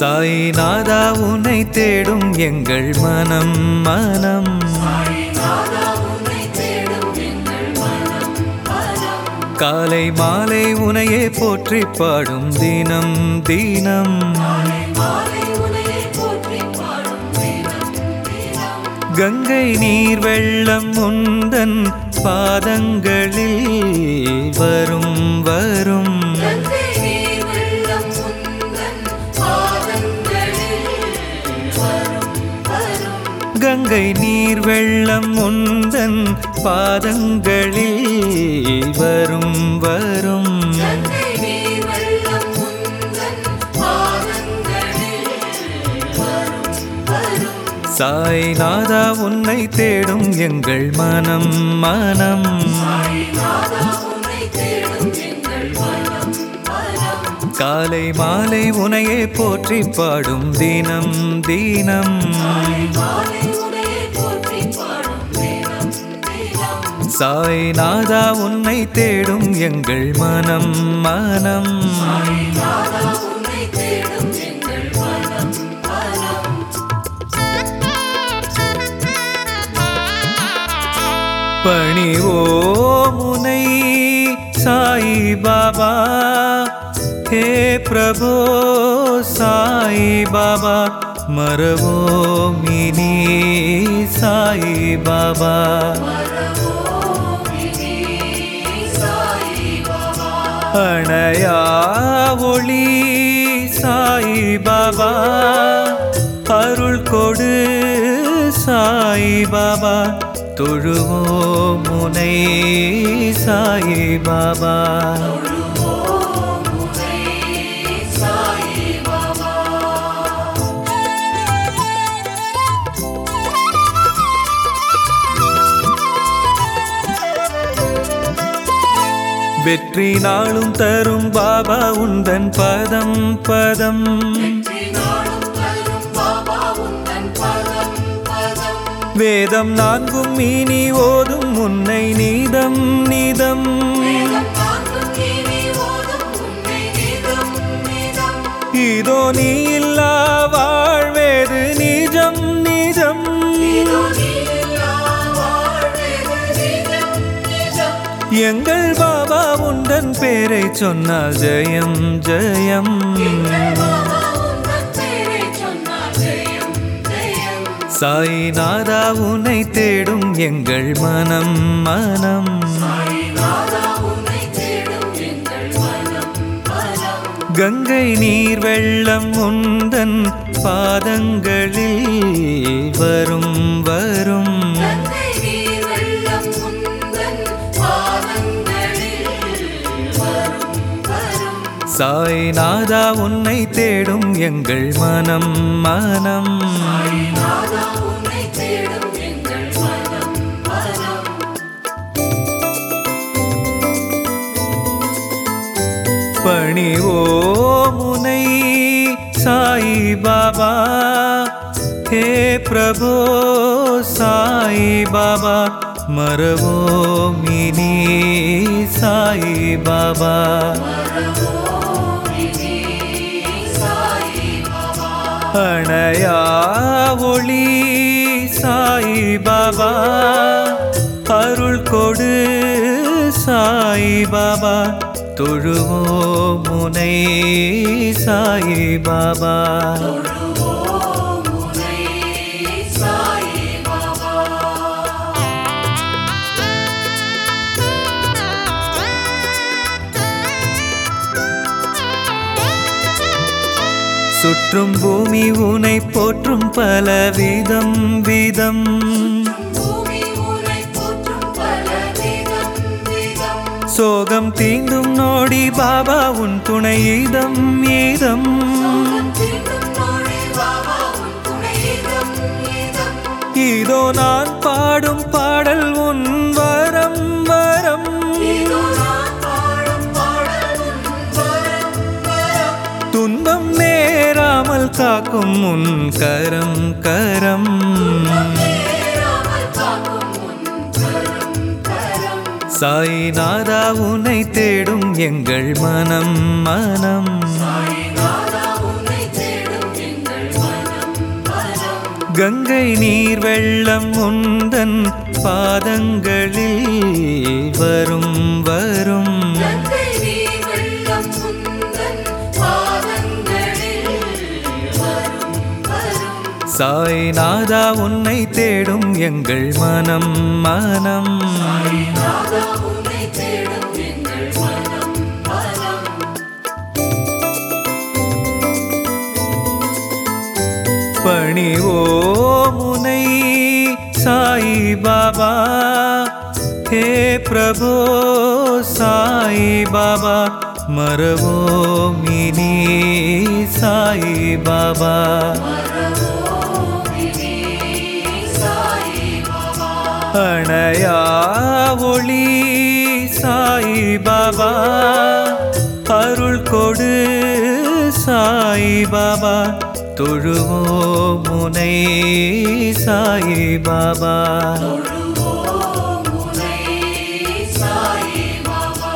சாய்நாதா உன்னை தேடும் எங்கள் மனம் மனம் காலை மாலை உனையே போற்றி பாடும் தினம் தினம் கங்கை நீர் வெள்ளம் உந்தன் பாதங்களில் வரும் வரும் கங்கை நீர் வெள்ளம் உந்தன் பாதங்களில் வரும் வரும் சாய்நாதா உன்னை தேடும் எங்கள் மனம் மனம் காலை மாலை உனையே போற்றி பாடும் தினம் தினம் சாய்நாதா உன்னை தேடும் எங்கள் மனம் மனம் பணிவோ முனை சாய் பாபா ஹே பிரபோ சாய் பாபா மரவோ மினி சாய் பாபா அணையா ஒளி சாய் பாபா அருள் கொடு சாய் பாபா தொழுவோ முனை சாய் பாபா வெற்றி நாளும் தரும் பாபா உந்தன் பதம் பதம் வேதம் நான்கும் இனி ஓதும் உன்னை நீதம் நீதம் இதோ நீ இல்லா வாழ்வேது நிஜம் நிஜம் எங்கள் பாபா உந்தன் பேரை சொன்னால் ஜெயம் ஜெயம் சாய்நாதா உன்னை தேடும் எங்கள் மனம் மனம் கங்கை நீர் வெள்ளம் உந்தன் பாதங்களில் வரும் வரும் சாய்நாதா உன்னை தேடும் எங்கள் மனம் மனம் பணிவோ முனை சாய் பாபா ஹே பிரபோ சாய் பாபா மரவோ மினி சாய் பாபா அணையா ஒளி சாய் பாபா அருள் கொடு சாய் பாபா தொழுவோ முனை சாய் பாபா சுற்றும் பூமி உனை போற்றும் பல விதம் விதம் சோகம் தீண்டும் நோடி பாபா உன் துணை ஈதம் ஈதம் இதோ நான் பாடும் பாடல் உன் வரம் வரம் துன்பம் நேராமல் காக்கும் உன் கரம் கரம் சாய்நாதா உன்னை தேடும் எங்கள் மனம் மனம் கங்கை நீர் வெள்ளம் உந்தன் பாதங்களில் வரும் வரும் கங்கை நீர் வெள்ளம் உந்தன் பாதங்களில் வரும் வரும் சாய்நாதா உன்னை தேடும் எங்கள் மனம் மனம் நாதா உன்னை தேடும் எங்கள் மனம் மனம் பணிவோ முனை சாய் பாபா ஹே பிரபோ சாய் பாபா மரவோ மினி சாய் பாபா மரவோமினி சாயி பாபா அணையா ஒளி சாய் பாபா அருள் கொடு சாய் பாபா தொழுவோ முனை சாய் பாபா தொழுவோம் உனை சாயி பாபா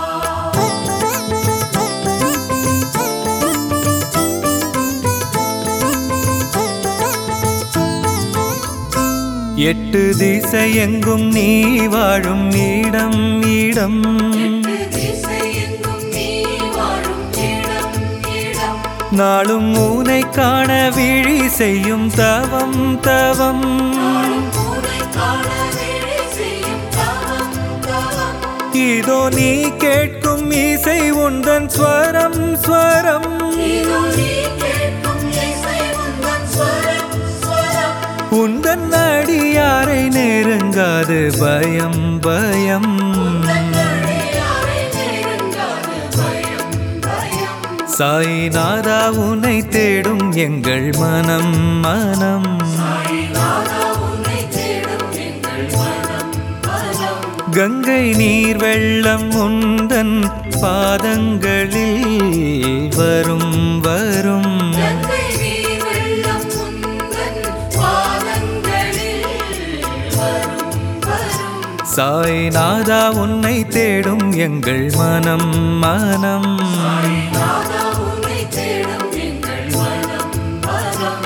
எட்டு திசை எங்கும் நீ வாழும் இடம் இடம் எட்டு திசை எங்கும் நீ வாழும் இடம் இடம் நாளும் ஊனை காண விழி செய்யும் தவம் தவம் நாளும் உனை காண விழி செய்யும் தவம் தவம் இதோ நீ கேட்கும் இசை உந்தன் ஸ்வரம் ஸ்வரம் இதோ நீ கேட்கும் இசை உந்தன் ஸ்வரம் ஸ்வரம் உந்தன் அடியாரை நெருங்காது பயம் பயம் தன்னடியாரை நெருங்காது பயம் பயம் சாய்நாதா உன்னை தேடும் எங்கள் மனம் மனம் நாதா உன்னை தேடும் எங்கள் மனம் மனம் கங்கை நீர் வெள்ளம் உந்தன் பாதங்களில் வரும் வரும் கங்கை நீர் வெள்ளம் உந்தன் பாதங்களில் வரும் வரும் சாய்நாதா உன்னை தேடும் எங்கள் மனம் மனம் நாதா உன்னை தேடும் எங்கள் மனம் மனம்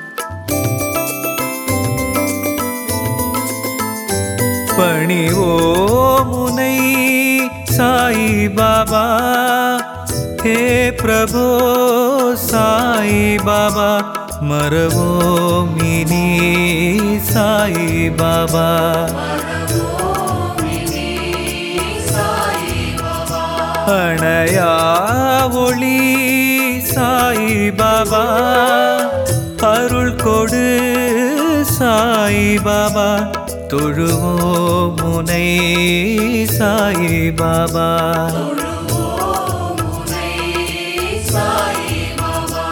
பணிவோ முனை சாய் பாபா ஹே பிரபோ சாய் பாபா மரவோ மினி சாய் பாபா மரவோமினி சாயி பாபா அணையா ஒளி சாய் பாபா அருள் கொடு சாய் பாபா தொழுவோ முனை சாய் பாபா தொழுவோம் உனை சாயி பாபா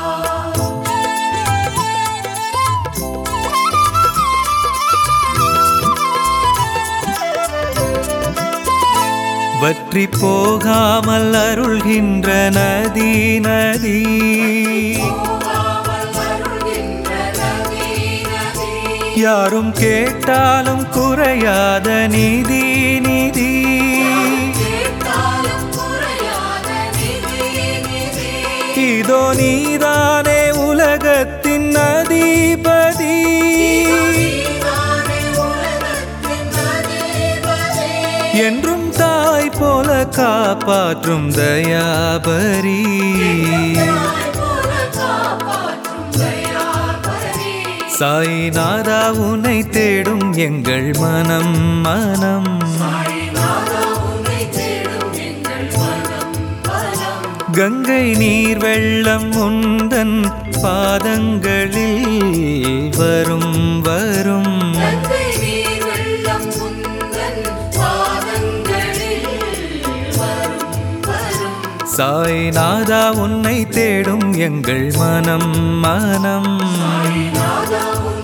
வற்றி போகாமல் அருள்கின்ற நதி நதி போகாமல் அருள்கின்ற நதி நதி யாரும் கேட்டாலும் குறையாத நிதி நிதி கேட்டாலும் குறையாத நிதி நிதி இதோ நீதானே உலகத்தின் அதிபதி நீதானே உலகத்தின் அதிபதி. என்றும் தாய் போல காப்பாற்றும் தயாபரி தாய் போல காப்பாற்றும் தயாபரி. சாய்நாதா உன்னை தேடும் எங்கள் மனம் மனம் சாய்நாதா உன்னை தேடும் எங்கள் மனம் மனம். கங்கை நீர் வெள்ளம் உந்தன் பாதங்களில் வரும் வரும் கங்கை நீர் வெள்ளம் உந்தன் பாதங்களில் வரும் வரும் சாய்நாதா உன்னை தேடும் எங்கள் மனம் மனம் நாதா உன்னை